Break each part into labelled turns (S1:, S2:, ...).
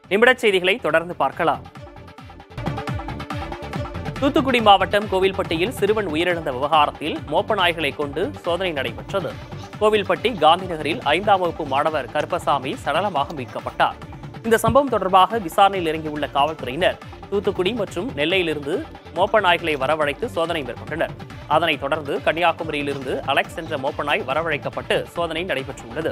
S1: நிமிடச் செய்திகளை தொடர்ந்து பார்க்கலாம் தூத்துக்குடி மாவட்டம் கோவில்பட்டியில் சிறுவன் உயிரிழந்த விவகாரத்தில் மோப்ப நாய்களை கொண்டு சோதனை நடைபெற்றது கோவில்பட்டி காந்தி நகரில் ஐந்தாம் வகுப்பு மாணவர் கருப்பசாமி சடலமாக மீட்கப்பட்டார் இந்த சம்பவம் தொடர்பாக விசாரணையில் இறங்கியுள்ள காவல்துறையினர் தூத்துக்குடி மற்றும் நெல்லையிலிருந்து மோப்ப நாய்களை வரவழைத்து சோதனை மேற்கொண்டனர் அதனைத் தொடர்ந்து கன்னியாகுமரியிலிருந்து அலெக்ஸ் என்ற மோப்ப நாய் வரவழைக்கப்பட்டு சோதனை நடைபெற்றுள்ளது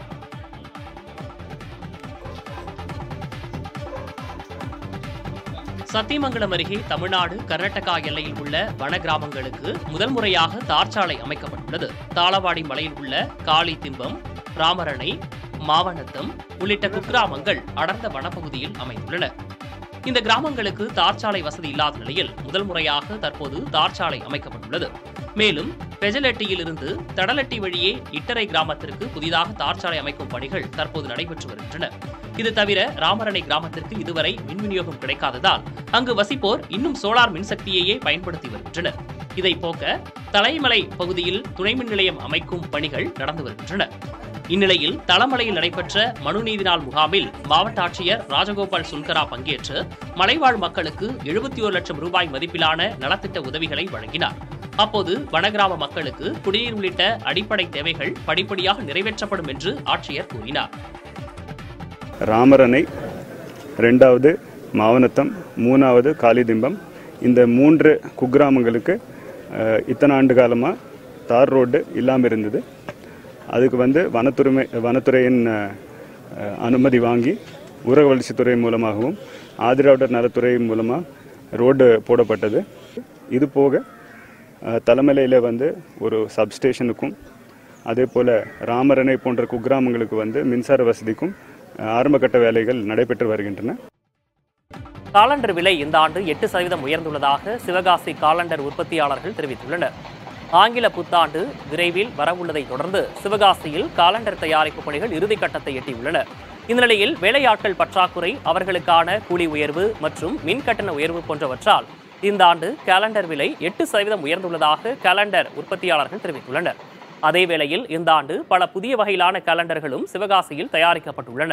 S1: சத்தியமங்கலம் அருகே தமிழ்நாடு கர்நாடகா எல்லையில் உள்ள வன கிராமங்களுக்கு முதல் முறையாக தார்ச்சாலை அமைக்கப்பட்டுள்ளது தாளவாடி மலையில் உள்ள காளி திம்பம் ராமரணை மாவனத்தம் உள்ளிட்ட குக்கிராமங்கள் அடர்ந்த வனப்பகுதியில் அமைந்துள்ளன இந்த கிராமங்களுக்கு தார்ச்சாலை வசதி இல்லாத நிலையில் முதல் முறையாக தற்போது தார்ச்சாலை அமைக்கப்பட்டுள்ளது மேலும் பெஜலெட்டியில் இருந்து தடலட்டி வழியே இட்டரை கிராமத்திற்கு புதிதாக தார்ச்சாலை அமைக்கும் பணிகள் தற்போது நடைபெற்று வருகின்றன இது தவிர ராமரணை கிராமத்திற்கு இதுவரை மின் விநியோகம் கிடைக்காததால் அங்கு வசிப்போர் இன்னும் சோலார் மின்சக்தியையே பயன்படுத்தி வருகின்றனர் இதை போக்க தலைமலை பகுதியில் துணை மின் நிலையம் அமைக்கும் பணிகள் நடந்து வருகின்றன இந்நிலையில் தளமலையில் நடைபெற்ற மனுநீதி நாள் முகாமில் மாவட்ட ஆட்சியர் ராஜகோபால் சுல்கரா பங்கேற்று மலைவாழ் மக்களுக்கு எழுபத்தி ஒரு லட்சம் ரூபாய் மதிப்பிலான நலத்திட்ட உதவிகளை வழங்கினார் அப்போது வனகிராம மக்களுக்கு குடிநீர் உள்ளிட்ட அடிப்படை தேவைகள் படிப்படியாக நிறைவேற்றப்படும் என்று ஆட்சியர் கூறினார்
S2: ராமரணை ரெண்டாவது மாவனத்தம் மூணாவது காளிதிம்பம் இந்த மூன்று குக்கிராமங்களுக்கு அஹ், இத்தனை ஆண்டு காலமாக தார் ரோடு இல்லாமல் இருந்தது அதுக்கு வந்து வனத்துறை வனத்துறையின் அஹ், அஹ், அனுமதி வாங்கி ஊரக வளர்ச்சித்துறை மூலமாகவும் ஆதிராவிடர் நலத்துறை மூலமாக ரோடு போடப்பட்டது இது போக அஹ், தலைமலையில் வந்து ஒரு சப்ஸ்டேஷனுக்கும் அதே போல் ராமரணை போன்ற குக்கிராமங்களுக்கு வந்து மின்சார வசதிக்கும் அஹ், ஆரம்பகட்ட வேலைகள் நடைபெற்று வருகின்றன
S1: காலண்டர் விலை இந்த ஆண்டு எட்டு சதவீதம் உயர்ந்துள்ளதாக சிவகாசி காலண்டர் உற்பத்தியாளர்கள் தெரிவித்துள்ளனர் ஆங்கில புத்தாண்டு விரைவில் வரவுள்ளதை தொடர்ந்து சிவகாசியில் காலண்டர் தயாரிப்பு பணிகள் இறுதிக்கட்டத்தை எட்டியுள்ளன இந்த நிலையில் வேலையாட்கள் பற்றாக்குறை அவர்களுக்கான கூலி உயர்வு மற்றும் மின் கட்டண உயர்வு போன்றவற்றால் இந்த ஆண்டு காலண்டர் விலை எட்டு சதவீதம் உயர்ந்துள்ளதாக காலண்டர் உற்பத்தியாளர்கள் தெரிவித்துள்ளனர் அதே வேளையில் இந்த ஆண்டு பல புதிய வகையிலான காலண்டர்களும் சிவகாசியில் தயாரிக்கப்பட்டுள்ளன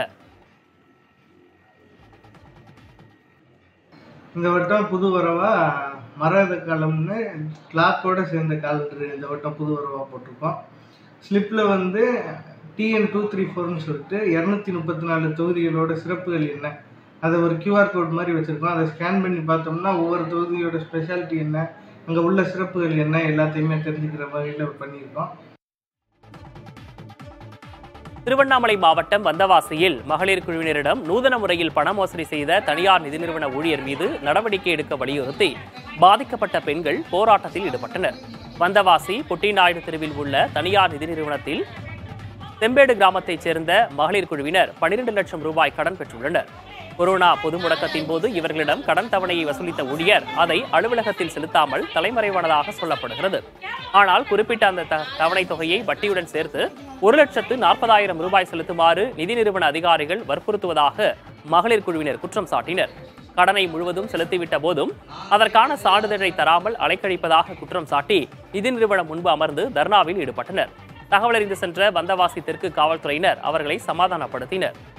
S3: இந்த வட்டம் புது வரவா மரத காலம்னு கிளாத்தோட சேர்ந்த காலண்டர் இந்த வட்டம் புது வரவா போட்டிருக்கோம் ஸ்லிப்பில் வந்து டிஎன் டூ த்ரீ ஃபோர்னு சொல்லிட்டு இரநூத்தி முப்பத்தி நாலு தொகுதிகளோட சிறப்புகள் என்ன அதை ஒரு கியூஆர் கோட் மாதிரி வச்சுருக்கோம் அதை ஸ்கேன் பண்ணி பார்த்தோம்னா ஒவ்வொரு தொகுதியோட ஸ்பெஷாலிட்டி என்ன அங்கே உள்ள சிறப்புகள் என்ன எல்லாத்தையுமே தெரிஞ்சுக்கிற வகையில் பண்ணியிருக்கோம்
S1: திருவண்ணாமலை மாவட்டம் வந்தவாசியில் மகளிர் குழுவினரிடம் நூதன முறையில் பண மோசடி செய்த தனியார் நிதி நிறுவன ஊழியர் மீது நடவடிக்கை எடுக்க வலியுறுத்தி பாதிக்கப்பட்ட பெண்கள் போராட்டத்தில் ஈடுபட்டனர் வந்தவாசி பொட்டிநாயுடு தெருவில் உள்ள தனியார் நிதி நிறுவனத்தில் செம்பேடு கிராமத்தைச் சேர்ந்த மகளிர் குழுவினர் 12 லட்சம் ரூபாய் கடன் பெற்றுள்ளனர் கொரோனா பொது முடக்கத்தின் போது இவர்களிடம் கடன் தவணையை வசூலித்த ஊழியர் அதை அலுவலகத்தில் செலுத்தாமல் தலைமறைவானதாக சொல்லப்படுகிறது ஆனால் குறிப்பிட்ட அந்த த- தவணை தொகையை வட்டியுடன் சேர்த்து ஒரு லட்சத்து நாற்பதாயிரம் ரூபாய் செலுத்துமாறு நிதி நிறுவன அதிகாரிகள் வற்புறுத்துவதாக மகளிர் குழுவினர் குற்றம் சாட்டினர் கடனை முழுவதும் செலுத்திவிட்ட போதும் அதற்கான சான்றிதழை தராமல் அலைக்கழிப்பதாக குற்றம் சாட்டி நிதி நிறுவனம் முன்பு அமர்ந்து தர்ணாவில் ஈடுபட்டனர் தகவலறிந்து சென்ற வந்தவாசி தெற்கு காவல்துறையினர் அவர்களை சமாதானப்படுத்தினர்